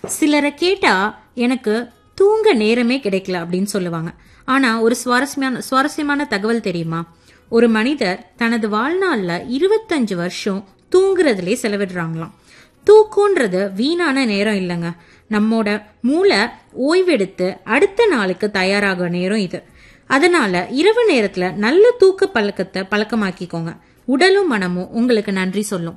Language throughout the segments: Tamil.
சிலரை கேட்டா எனக்கு தூங்க நேரமே கிடைக்கல அப்படின்னு சொல்லுவாங்க ஆனா ஒரு சுவாரஸ்யமான சுவாரஸ்யமான தகவல் தெரியுமா ஒரு மனிதர் தனது வாழ்நாள்ல இருபத்தஞ்சு வருஷம் தூங்குறதுலே செலவிடுறாங்களாம் தூக்கம்ன்றது வீணான நேரம் இல்லைங்க நம்மோட மூளை ஓய்வெடுத்து அடுத்த நாளுக்கு தயாராக நேரம் இது அதனால இரவு நேரத்துல நல்ல தூக்க பழக்கத்தை பழக்கமாக்கிக்கோங்க உடலும் மனமும் உங்களுக்கு நன்றி சொல்லும்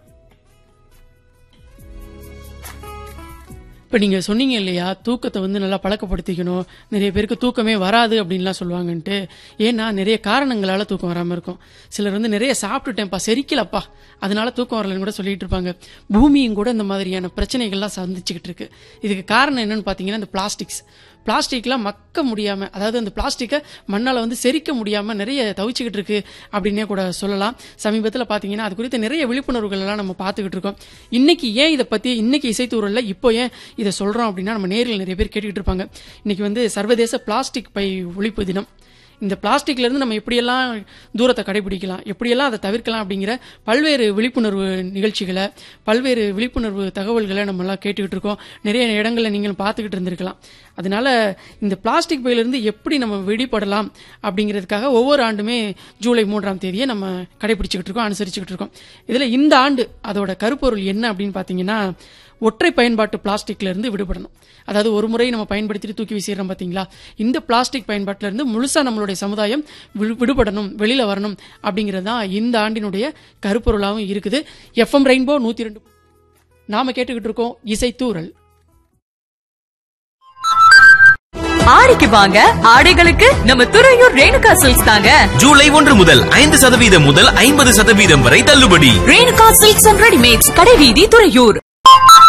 இப்போ நீங்கள் சொன்னீங்க இல்லையா தூக்கத்தை வந்து நல்லா பழக்கப்படுத்திக்கணும் நிறைய பேருக்கு தூக்கமே வராது அப்படின்லாம் சொல்லுவாங்கன்ட்டு ஏன்னா நிறைய காரணங்களால் தூக்கம் வராமல் இருக்கும் சிலர் வந்து நிறைய சாப்பிட்டுட்டேன்ப்பா செரிக்கலப்பா அதனால தூக்கம் வரலன்னு கூட சொல்லிட்டு இருப்பாங்க பூமியும் கூட இந்த மாதிரியான பிரச்சனைகள்லாம் சந்திச்சுக்கிட்டு இருக்கு இதுக்கு காரணம் என்னன்னு பார்த்தீங்கன்னா இந்த பிளாஸ்டிக்ஸ் பிளாஸ்டிக்லாம் மக்க முடியாமல் அதாவது அந்த பிளாஸ்டிக்கை மண்ணால் வந்து செரிக்க முடியாமல் நிறைய தவிச்சுக்கிட்டு இருக்கு அப்படின்னே கூட சொல்லலாம் சமீபத்தில் பார்த்தீங்கன்னா அது குறித்த நிறைய விழிப்புணர்வுகள் எல்லாம் நம்ம பார்த்துக்கிட்டு இருக்கோம் இன்னைக்கு ஏன் இதை பற்றி இன்னைக்கு இசைத்தூரல்ல இப்போ ஏன் இதை சொல்கிறோம் அப்படின்னா நம்ம நேரில் நிறைய பேர் கேட்டுக்கிட்டு இருப்பாங்க இன்னைக்கு வந்து சர்வதேச பிளாஸ்டிக் பை ஒழிப்பு தினம் இந்த பிளாஸ்டிக்ல இருந்து நம்ம எப்படியெல்லாம் தூரத்தை கடைபிடிக்கலாம் எப்படியெல்லாம் அதை தவிர்க்கலாம் அப்படிங்கிற பல்வேறு விழிப்புணர்வு நிகழ்ச்சிகளை பல்வேறு விழிப்புணர்வு தகவல்களை நம்ம எல்லாம் கேட்டுக்கிட்டு இருக்கோம் நிறைய இடங்களில் நீங்கள் பார்த்துக்கிட்டு இருந்திருக்கலாம் அதனால இந்த பிளாஸ்டிக் பையிலிருந்து எப்படி நம்ம வெளிப்படலாம் அப்படிங்கிறதுக்காக ஒவ்வொரு ஆண்டுமே ஜூலை மூன்றாம் தேதியை நம்ம கடைபிடிச்சிக்கிட்டு இருக்கோம் அனுசரிச்சுக்கிட்டு இருக்கோம் இதில் இந்த ஆண்டு அதோட கருப்பொருள் என்ன அப்படின்னு பார்த்தீங்கன்னா ஒற்றை பயன்பாட்டு பிளாஸ்டிக்ல இருந்து விடுபடணும் அதாவது ஒரு முறை நம்ம பயன்படுத்திட்டு தூக்கி வீசிடுறோம் பாத்தீங்களா இந்த பிளாஸ்டிக் பயன்பாட்டில இருந்து முழுசா நம்மளுடைய சமுதாயம் விடு- விடுபடணும் வெளியில வரணும் அப்படிங்கிறது தான் இந்த ஆண்டினுடைய கருப்பொருளாகவும் இருக்குது எஃப்எம் ரெயின்போ நூத்தி ரெண்டு நாம கேட்டுக்கிட்டு இருக்கோம் இசைத்தூரல் ஆடிக்கு வாங்க ஆடைகளுக்கு நம்ம துறையூர் ரேணுகா சில்க்ஸ் தாங்க ஜூலை ஒன்று முதல் ஐந்து சதவீதம் முதல் ஐம்பது சதவீதம் வரை தள்ளுபடி ரேணுகா சில்க்ஸ் அண்ட் ரெடிமேட்ஸ் கடைவீதி துறையூர்